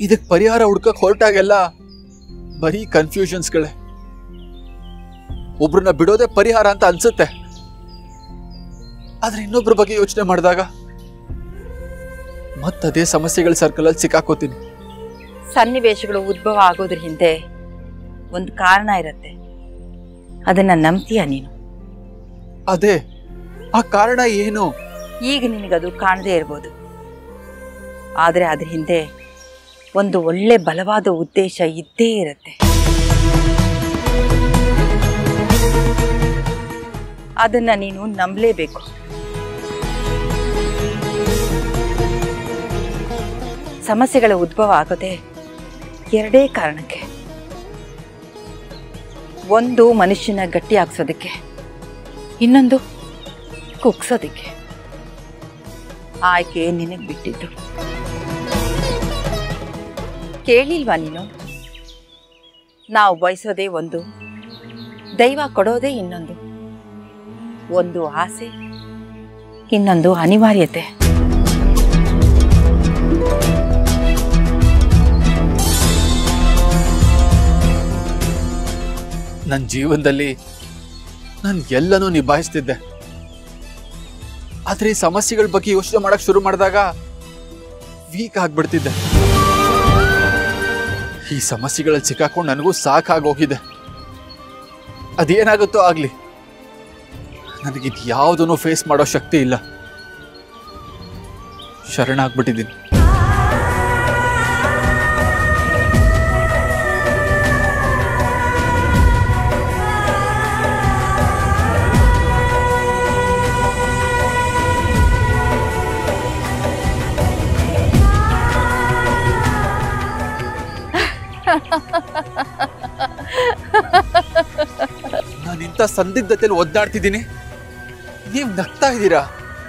ಇದಕ್ ಪರಿಹಾರ ಹುಡ್ಕಕ್ ಹೊರಟಾಗೆಲ್ಲ ಬರೀ ಕನ್ಫ್ಯೂಷನ್ಸ್ಗಳೇ ಒಬ್ರನ್ನ ಬಿಡೋದೇ ಪರಿಹಾರ ಅಂತ ಅನ್ಸುತ್ತೆ ಆದ್ರೆ ಇನ್ನೊಬ್ರ ಬಗ್ಗೆ ಯೋಚನೆ ಮಾಡಿದಾಗ ಮತ್ತದೇ ಸಮಸ್ಯೆಗಳ ಸರ್ಕಲಲ್ಲಿ ಸಿಕ್ಕಾಕೋತೀನಿ ಸನ್ನಿವೇಶಗಳು ಉದ್ಭವ ಆಗೋದ್ರ ಹಿಂದೆ ಒಂದು ಕಾರಣ ಇರತ್ತೆ ಅದನ್ನ ನಂಬ್ತೀಯ ನೀನು ಅದೇ ಆ ಕಾರಣ ಏನು ಈಗ ನಿನಗದು ಕಾಣದೇ ಇರ್ಬೋದು ಆದರೆ ಅದ್ರ ಹಿಂದೆ ಒಂದು ಒಳ್ಳೆ ಬಲವಾದ ಉದ್ದೇಶ ಇದ್ದೇ ಇರುತ್ತೆ ಅದನ್ನ ನೀನು ನಂಬಲೇಬೇಕು ಸಮಸ್ಯೆಗಳ ಉದ್ಭವ ಆಗೋದೆ ಎರಡೇ ಕಾರಣಕ್ಕೆ ಒಂದು ಮನುಷ್ಯನ ಗಟ್ಟಿ ಹಾಕ್ಸೋದಕ್ಕೆ ಇನ್ನೊಂದು ಕುಗ್ಸೋದಕ್ಕೆ ಆಯ್ಕೆ ನಿನಗೆ ಬಿಟ್ಟಿದ್ದು ಕೇಳಿಲ್ವಾ ನೀನು ನಾವು ಬಯಸೋದೇ ಒಂದು ದೈವ ಕೊಡೋದೇ ಇನ್ನೊಂದು ಒಂದು ಆಸೆ ಇನ್ನೊಂದು ಅನಿವಾರ್ಯತೆ ನನ್ನ ಜೀವನದಲ್ಲಿ ನಾನು ಎಲ್ಲನೂ ನಿಭಾಯಿಸ್ತಿದ್ದೆ ಆದ್ರೆ ಈ ಸಮಸ್ಯೆಗಳ ಬಗ್ಗೆ ಯೋಚನೆ ಮಾಡಕ್ ಶುರು ಮಾಡಿದಾಗ ವೀಕ್ ಆಗ್ಬಿಡ್ತಿದ್ದೆ ಈ ಸಮಸ್ಯೆಗಳಲ್ಲಿ ಸಿಕ್ಕಾಕೊಂಡು ನನಗೂ ಸಾಕಾಗೋಗಿದೆ ಅದೇನಾಗುತ್ತೋ ಆಗ್ಲಿ ನನಗಿದು ಯಾವುದನ್ನು ಫೇಸ್ ಮಾಡೋ ಶಕ್ತಿ ಇಲ್ಲ ಶರಣಾಗ್ಬಿಟ್ಟಿದ್ದೀನಿ ನಾನು ಇಂಥ ಸಂದಿಗ್ಧತೆಯಲ್ಲಿ ಒದ್ದಾಡ್ತಿದ್ದೀನಿ ನೀವು ನಗ್ತಾ ಇದ್ದೀರಾ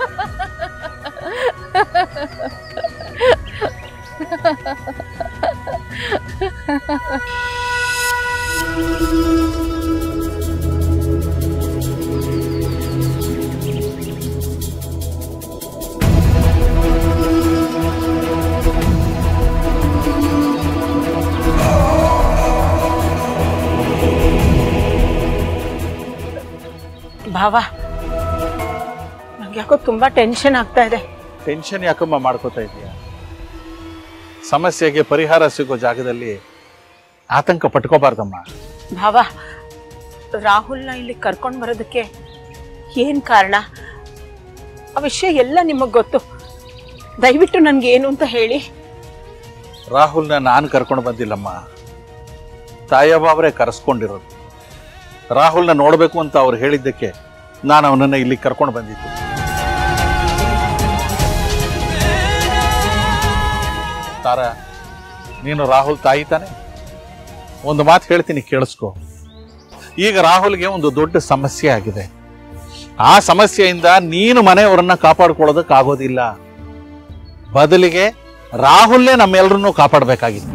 ಭಾವ ನಂಗೆ ಯಾಕೋ ತುಂಬಾ ಟೆನ್ಷನ್ ಆಗ್ತಾ ಇದೆ ಟೆನ್ಷನ್ ಯಾಕಮ್ಮ ಮಾಡ್ಕೋತಾ ಇದೀಯ ಸಮಸ್ಯೆಗೆ ಪರಿಹಾರ ಸಿಗೋ ಜಾಗದಲ್ಲಿ ಆತಂಕ ಪಟ್ಕೋಬಾರ್ದಮ್ಮ ಭಾವ ರಾಹುಲ್ನ ಇಲ್ಲಿ ಕರ್ಕೊಂಡು ಬರೋದಕ್ಕೆ ಏನ್ ಕಾರಣ ಆ ವಿಷಯ ಎಲ್ಲ ನಿಮಗೆ ಗೊತ್ತು ದಯವಿಟ್ಟು ನನ್ಗೆ ಏನು ಅಂತ ಹೇಳಿ ರಾಹುಲ್ನ ನಾನು ಕರ್ಕೊಂಡು ಬಂದಿಲ್ಲಮ್ಮ ತಾಯವ್ವ ಅವರೇ ಕರೆಸ್ಕೊಂಡಿರೋದು ರಾಹುಲ್ನ ನೋಡಬೇಕು ಅಂತ ಅವ್ರು ಹೇಳಿದ್ದಕ್ಕೆ ನಾನು ಅವನನ್ನ ಇಲ್ಲಿ ಕರ್ಕೊಂಡು ಬಂದಿದ್ದೆ ತಾರ ನೀನು ರಾಹುಲ್ ತಾಯಿ ತಾನೆ ಒಂದು ಮಾತು ಹೇಳ್ತೀನಿ ಕೇಳಿಸ್ಕೊ ಈಗ ರಾಹುಲ್ಗೆ ಒಂದು ದೊಡ್ಡ ಸಮಸ್ಯೆ ಆಗಿದೆ ಆ ಸಮಸ್ಯೆಯಿಂದ ನೀನು ಮನೆಯವರನ್ನ ಕಾಪಾಡ್ಕೊಳ್ಳೋದಕ್ಕಾಗೋದಿಲ್ಲ ಬದಲಿಗೆ ರಾಹುಲ್ಲೇ ನಮ್ಮೆಲ್ಲರನ್ನೂ ಕಾಪಾಡಬೇಕಾಗಿತ್ತು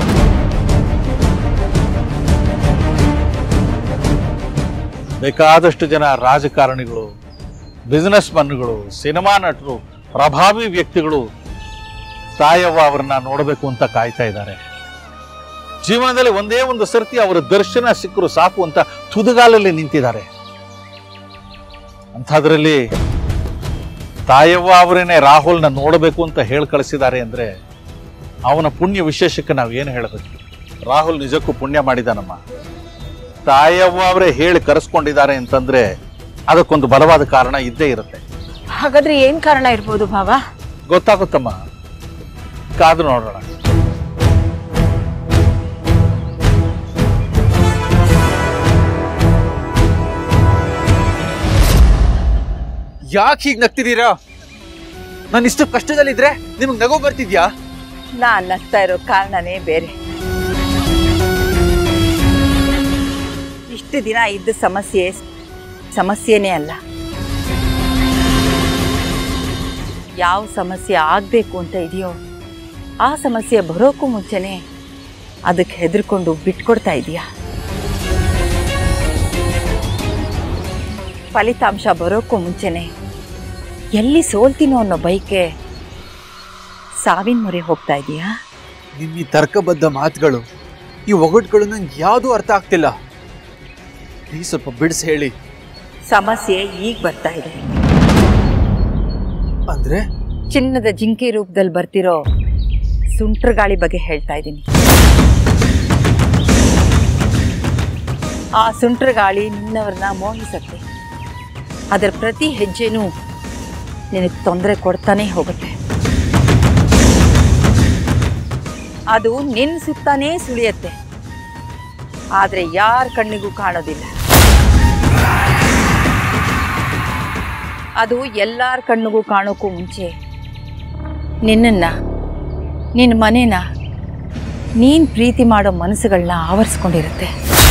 ಬೇಕಾದಷ್ಟು ಜನ ರಾಜಕಾರಣಿಗಳು ಬಿಸ್ನೆಸ್ ಮನ್ಗಳು ಸಿನಿಮಾ ನಟರು ಪ್ರಭಾವಿ ವ್ಯಕ್ತಿಗಳು ತಾಯವ್ವ ಅವರನ್ನ ನೋಡಬೇಕು ಅಂತ ಕಾಯ್ತಾ ಇದ್ದಾರೆ ಜೀವನದಲ್ಲಿ ಒಂದೇ ಒಂದು ಸರ್ತಿ ಅವರ ದರ್ಶನ ಸಿಕ್ಕರು ಸಾಕು ಅಂತ ತುದಿಗಾಲಲ್ಲಿ ನಿಂತಿದ್ದಾರೆ ಅಂಥದ್ರಲ್ಲಿ ತಾಯವ್ವ ಅವರೇನೆ ರಾಹುಲ್ನ ನೋಡಬೇಕು ಅಂತ ಹೇಳಿ ಕಳಿಸಿದ್ದಾರೆ ಅಂದ್ರೆ ಅವನ ಪುಣ್ಯ ವಿಶೇಷಕ್ಕೆ ನಾವು ಏನು ಹೇಳಬೇಕು ರಾಹುಲ್ ನಿಜಕ್ಕೂ ಪುಣ್ಯ ಮಾಡಿದಾನಮ್ಮ ತಾಯವ್ವ ಅವರೇ ಹೇಳಿ ಕರೆಸ್ಕೊಂಡಿದ್ದಾರೆ ಅಂತಂದ್ರೆ ಅದಕ್ಕೊಂದು ಬಲವಾದ ಕಾರಣ ಇದ್ದೇ ಇರುತ್ತೆ ಹಾಗಾದ್ರೆ ಏನ್ ಕಾರಣ ಇರ್ಬೋದು ಭಾವ ಗೊತ್ತಾಗುತ್ತಮ್ಮ ಕಾದು ನೋಡೋಣ ಯಾಕೆ ಹೀಗೆ ನಗ್ತಿದ್ದೀರಾ ನಾನು ಇಷ್ಟು ಕಷ್ಟದಲ್ಲಿದ್ರೆ ನಿಮ್ಗೆ ನಗು ಬರ್ತಿದ್ಯಾ ನಾನ್ ನಗ್ತಾ ಇರೋ ಕಾರಣನೇ ಬೇರೆ ಇಷ್ಟು ದಿನ ಇದ್ದ ಸಮಸ್ಯೆ ಸಮಸ್ಯೆನೇ ಅಲ್ಲ ಯಾವ ಸಮಸ್ಯೆ ಆಗಬೇಕು ಅಂತ ಇದೆಯೋ ಆ ಸಮಸ್ಯೆ ಬರೋಕ್ಕೂ ಮುಂಚೆನೆ ಅದಕ್ಕೆ ಹೆದರ್ಕೊಂಡು ಬಿಟ್ಕೊಡ್ತಾ ಇದೀಯಾ ಫಲಿತಾಂಶ ಬರೋಕ್ಕೂ ಮುಂಚೆನೆ ಎಲ್ಲಿ ಸೋಲ್ತೀನೋ ಅನ್ನೋ ಬೈಕೆ ಸಾವಿನ ಮೊರೆ ಹೋಗ್ತಾ ಇದೀಯಾ ನಿಮ್ಮ ಈ ತರ್ಕಬದ್ಧ ಮಾತುಗಳು ಈ ಒಗಟುಗಳು ನಂಗೆ ಯಾವುದೂ ಅರ್ಥ ಆಗ್ತಿಲ್ಲ ಪ್ಲೀಸ್ ಸ್ವಲ್ಪ ಬಿಡಿಸಿ ಹೇಳಿ ಸಮಸ್ಯೆ ಈಗ ಬರ್ತಾ ಇದೆ ಅಂದ್ರೆ ಚಿನ್ನದ ಜಿಂಕೆ ರೂಪದಲ್ಲಿ ಬರ್ತಿರೋ ಸುಂಟ್ರ ಗಾಳಿ ಬಗ್ಗೆ ಹೇಳ್ತಾ ಇದ್ದೀನಿ ಆ ಸುಂಟ್ರ ಗಾಳಿ ನಿನ್ನವ್ರನ್ನ ಮೋಹಿಸತ್ತೆ ಅದರ ಪ್ರತಿ ಹೆಜ್ಜೆನೂ ನಿನಗೆ ತೊಂದರೆ ಕೊಡ್ತಾನೆ ಹೋಗುತ್ತೆ ಅದು ನಿನ್ನ ಸುತ್ತಾನೇ ಸುಳಿಯತ್ತೆ ಆದರೆ ಯಾರ ಕಣ್ಣಿಗೂ ಕಾಣೋದಿಲ್ಲ ಅದು ಎಲ್ಲರ ಕಣ್ಣಿಗೂ ಕಾಣೋಕ್ಕೂ ಮುಂಚೆ ನಿನ್ನನ್ನು ನಿನ್ನ ಮನೇನ ನೀನು ಪ್ರೀತಿ ಮಾಡೋ ಮನಸ್ಸುಗಳನ್ನ ಆವರಿಸ್ಕೊಂಡಿರುತ್ತೆ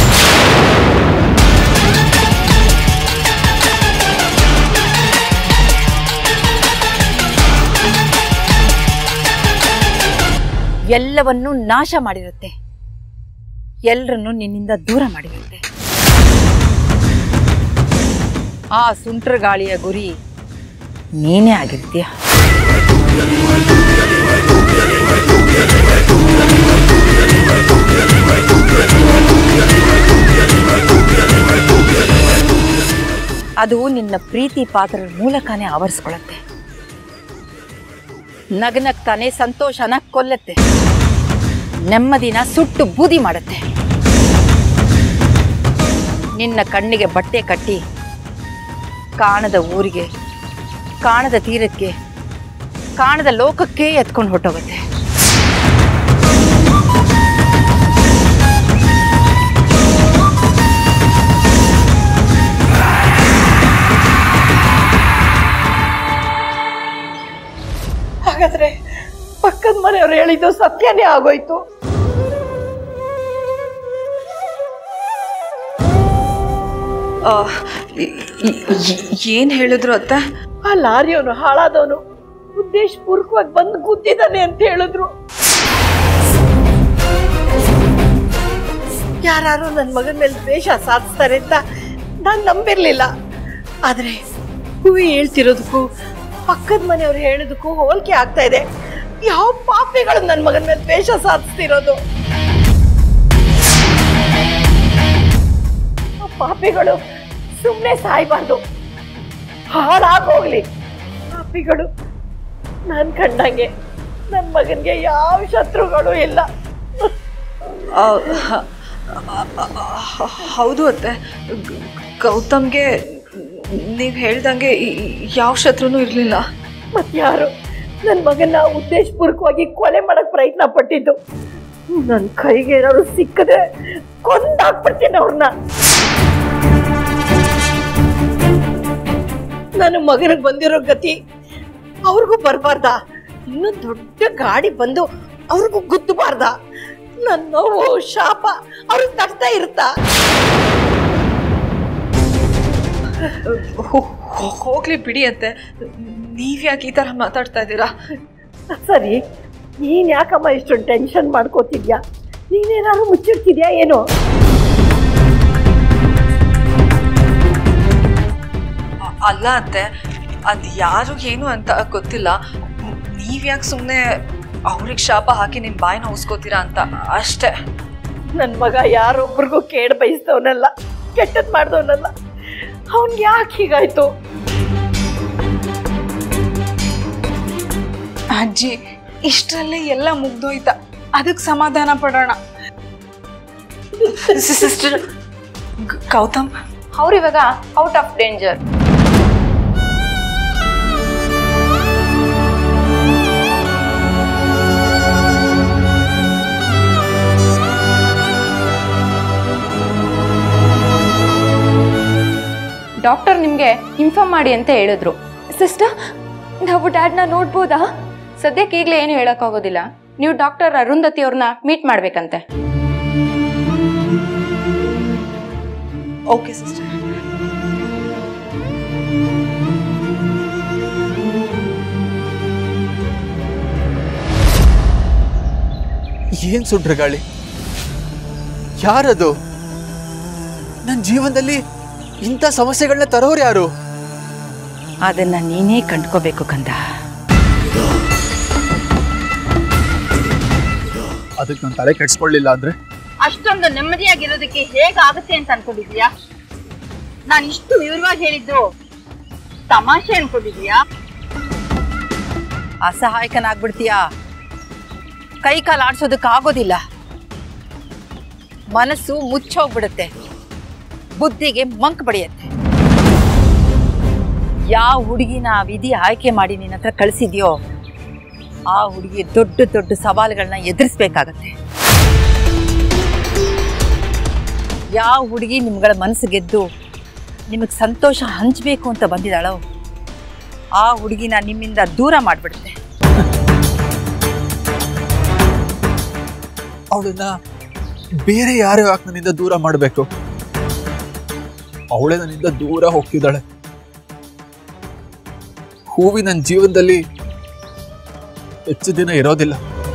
ಎಲ್ಲವನ್ನೂ ನಾಶ ಮಾಡಿರುತ್ತೆ ಎಲ್ಲರನ್ನು ನಿನ್ನಿಂದ ದೂರ ಮಾಡಿರುತ್ತೆ ಆ ಸುಂಟ್ರ ಗಾಳಿಯ ಗುರಿ ನೀನೇ ಆಗಿರ್ತೀಯ ಅದು ನಿನ್ನ ಪ್ರೀತಿ ಪಾತ್ರದ ಮೂಲಕನೇ ಆವರಿಸ್ಕೊಳ್ಳುತ್ತೆ ನಗನಗ್ತಾನೆ ಸಂತೋಷನ ಕೊಲ್ಲತ್ತೆ ನೆಮ್ಮದಿನ ಸುಟ್ಟು ಬೂದಿ ಮಾಡುತ್ತೆ ನಿನ್ನ ಕಣ್ಣಿಗೆ ಬಟ್ಟೆ ಕಟ್ಟಿ ಕಾಣದ ಊರಿಗೆ ಕಾಣದ ತೀರಕ್ಕೆ ಕಾಣದ ಲೋಕಕ್ಕೆ ಎತ್ಕೊಂಡು ಹೊಟ್ಟೋಗುತ್ತೆ ಹಾಗಾದ್ರೆ ಪಕ್ಕದ ಮನೆಯವ್ರು ಹೇಳಿದ್ದು ಸತ್ಯನೇ ಆಗೋಯ್ತು ಏನು ಹೇಳಿದ್ರು ಅತ್ತ ಆ ಲಾರಿಯವನು ಹಾಳಾದವನು ಉದ್ದೇಶಪೂರ್ವಕವಾಗಿ ಬಂದು ಗುದ್ದಿದ್ದಾನೆ ಅಂತ ಹೇಳಿದ್ರು ಯಾರು ನನ್ನ ಮಗನ ಮೇಲೆ ದ್ವೇಷ ಸಾಧಿಸ್ತಾರೆ ಅಂತ ನಾನು ನಂಬಿರ್ಲಿಲ್ಲ ಆದ್ರೆ ಹೂವಿ ಹೇಳ್ತಿರೋದಕ್ಕೂ ಪಕ್ಕದ ಮನೆಯವ್ರು ಹೇಳೋದಕ್ಕೂ ಹೋಲಿಕೆ ಆಗ್ತಾ ಇದೆ ಯಾವ ಪಾಪಿಗಳು ನನ್ನ ಮಗನ ಮೇಲೆ ದ್ವೇಷ ಸಾಧಿಸ್ತಿರೋದು ಆ ಪಾಪಿಗಳು ಸುಮ್ಮನೆ ಸಾಯ್ಬಾರ್ದು ಹಾಳಾಗೋಗ್ಲಿ ಪಾಪಿಗಳು ನಾನು ಕಂಡಂಗೆ ನನ್ನ ಮಗನಿಗೆ ಯಾವ ಶತ್ರುಗಳು ಇಲ್ಲ ಹೌದು ಅತ್ತೆ ಗ- ಗೌತಮ್ಗೆ ನೀವು ಹೇಳ್ದಂಗೆ ಈ- ಯಾವ ಶತ್ರುನೂ ಇರಲಿಲ್ಲ ಮತ್ಯಾರು ನನ್ನ ಮಗನ ಉದ್ದೇಶಪೂರ್ವಕವಾಗಿ ಕೊಲೆ ಮಾಡಕ್ ಪ್ರಯತ್ನ ಪಟ್ಟಿದ್ದು ನನ್ನ ಕೈಗೆ ಏನಾದ್ರು ಸಿಕ್ಕದೆ ಕೊಂದಾಕ್ಬಿಡ್ತೀನಿ ಅವ್ರನ್ನ ನನ್ನ ಮಗನಿಗೆ ಬಂದಿರೋ ಗತಿ ಅವ್ರಿಗೂ ಬರಬಾರ್ದ ಇನ್ನು ದೊಡ್ಡ ಗಾಡಿ ಬಂದು ಅವ್ರಿಗೂ ಗುದ್ದಬಾರ್ದ ನನ್ನ ನೋವು ಶಾಪ ಅವ್ರಿಗೆ ತಡ್ತಾ ಇರುತ್ತಾ ಹೋ- ಹೋ- ಹೋಗ್ಲಿ ಬಿಡಿ ಅತ್ತೆ ನೀವ್ಯಾಕೆ ಈ ಥರ ಮಾತಾಡ್ತಾ ಇದ್ದೀರಾ ಸರಿ ನೀನ್ ಯಾಕಮ್ಮ ಇಷ್ಟೊಂದು ಟೆನ್ಷನ್ ಮಾಡ್ಕೋತಿದ್ಯಾ ನೀನೇನಾದ್ರು ಮುಚ್ಚಿಡ್ತಿದ್ಯಾ ಏನೋ ಅ- ಅಲ್ಲ ಅತ್ತೆ ಅದು ಯಾರು ಏನು ಅಂತ ಗೊತ್ತಿಲ್ಲ ನೀವ್ಯಾಕೆ ಸುಮ್ಮನೆ ಅವ್ರಿಗೆ ಶಾಪ ಹಾಕಿ ನಿಮ್ಮ ಬಾಯಿನ ಉಸ್ಕೋತೀರಾ ಅಂತ ಅಷ್ಟೇ ನನ್ನ ಮಗ ಯಾರೊಬ್ರಿಗೂ ಕೇಡ್ ಬಯಸ್ತವನಲ್ಲ ಕೆಟ್ಟದ್ ಮಾಡ್ದವನಲ್ಲ ಅವನ್ಗೆ ಯಾಕೆ ಹೀಗಾಯ್ತು ಅಜ್ಜಿ ಇಷ್ಟರಲ್ಲೇ ಎಲ್ಲ ಮುಗ್ದೋಯ್ತ ಅದಕ್ಕೆ ಸಮಾಧಾನ ಪಡೋಣ ಸಿಸ್ಟರ್ ಗೌತಮ್ ಅವ್ರಿವಾಗ ಔಟ್ ಆಫ್ ಡೇಂಜರ್ ಡಾಕ್ಟರ್ ನಿಮಗೆ ಇನ್ಫಾರ್ಮ್ ಮಾಡಿ ಅಂತ ಹೇಳಿದ್ರು ಸಿಸ್ಟರ್ ನಾವು ಡ್ಯಾಡ್ನ ನೋಡ್ಬೋದಾ ಸದ್ಯಕ್ಕೆ ಈಗಲೇ ಏನು ಹೇಳೋಕ್ಕಾಗೋದಿಲ್ಲ ನೀವು ಡಾಕ್ಟರ್ ಅರುಂಧತಿ ಅವ್ರನ್ನ ಮೀಟ್ ಮಾಡ್ಬೇಕಂತೆ ಓಕೆ ಸಿಸ್ಟರ್ ಏನ್ ಸುಂಟ್ರ ಗಾಳಿ ಯಾರದು ನನ್ನ ಜೀವನದಲ್ಲಿ ಇಂಥ ಸಮಸ್ಯೆಗಳನ್ನ ತರೋರು ಯಾರು ಅದನ್ನ ನೀನೇ ಕಂಡ್ಕೋಬೇಕು ಕಂದ ಅದಕ್ಕೆ ನಾನು ತಲೆ ಕೆಡ್ಸ್ಕೊಳ್ಳಿಲ್ಲ ಅಂದ್ರೆ ಅಷ್ಟೊಂದು ನೆಮ್ಮದಿಯಾಗಿರೋದಕ್ಕೆ ಹೇಗಾಗುತ್ತೆ ಅಂತ ಅನ್ಕೊಂಡಿದ್ಯಾ ನಾನು ಇಷ್ಟು ವಿವರವಾಗಿ ಹೇಳಿದ್ದು ತಮಾಷೆ ಅನ್ಕೊಂಡಿದ್ಯಾ ಅಸಹಾಯಕನಾಗ್ಬಿಡ್ತೀಯಾ ಕೈ ಕಾಲು ಆಡ್ಸೋದಕ್ಕೆ ಆಗೋದಿಲ್ಲ ಮನಸ್ಸು ಮುಚ್ಚೋಗ್ಬಿಡುತ್ತೆ ಬುದ್ಧಿಗೆ ಮಂಕ್ ಬಡಿಯತ್ತೆ ಯಾವ ಹುಡುಗಿನ ಆ ವಿಧಿ ಆಯ್ಕೆ ಮಾಡಿ ನಿನ್ನ ಹತ್ರ ಕಳಿಸಿದ್ಯೋ ಆ ಹುಡುಗಿ ದೊಡ್ಡ ದೊಡ್ಡ ಸವಾಲುಗಳನ್ನ ಎದುರಿಸ್ಬೇಕಾಗತ್ತೆ ಯಾವ ಹುಡುಗಿ ನಿಮ್ಗಳ ಮನಸ್ಸು ಗೆದ್ದು ನಿಮಗೆ ಸಂತೋಷ ಹಂಚಬೇಕು ಅಂತ ಬಂದಿದ್ದಾಳೋ ಆ ಹುಡುಗಿನ ನಿಮ್ಮಿಂದ ದೂರ ಮಾಡಿಬಿಡುತ್ತೆ ಅವಳನ್ನ ಬೇರೆ ಯಾರು ಯಾಕೆ ನನ್ನಿಂದ ದೂರ ಮಾಡಬೇಕು ಅವಳೇ ನನ್ನಿಂದ ದೂರ ಹೋಗ್ತಿದ್ದಾಳೆ ಹೂವಿ ನನ್ನ ಜೀವನದಲ್ಲಿ ಹೆಚ್ಚು ದಿನ ಇರೋದಿಲ್ಲ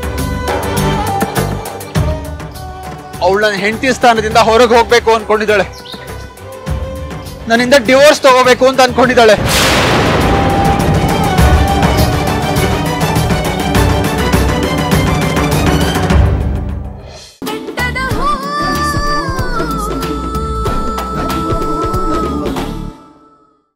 ಅವಳು ನನ್ನ ಹೆಂಡತಿ ಸ್ಥಾನದಿಂದ ಹೊರಗೆ ಹೋಗ್ಬೇಕು ಅನ್ಕೊಂಡಿದ್ದಾಳೆ ನನ್ನಿಂದ ಡಿವೋರ್ಸ್ ತಗೋಬೇಕು ಅಂತ ಅನ್ಕೊಂಡಿದ್ದಾಳೆ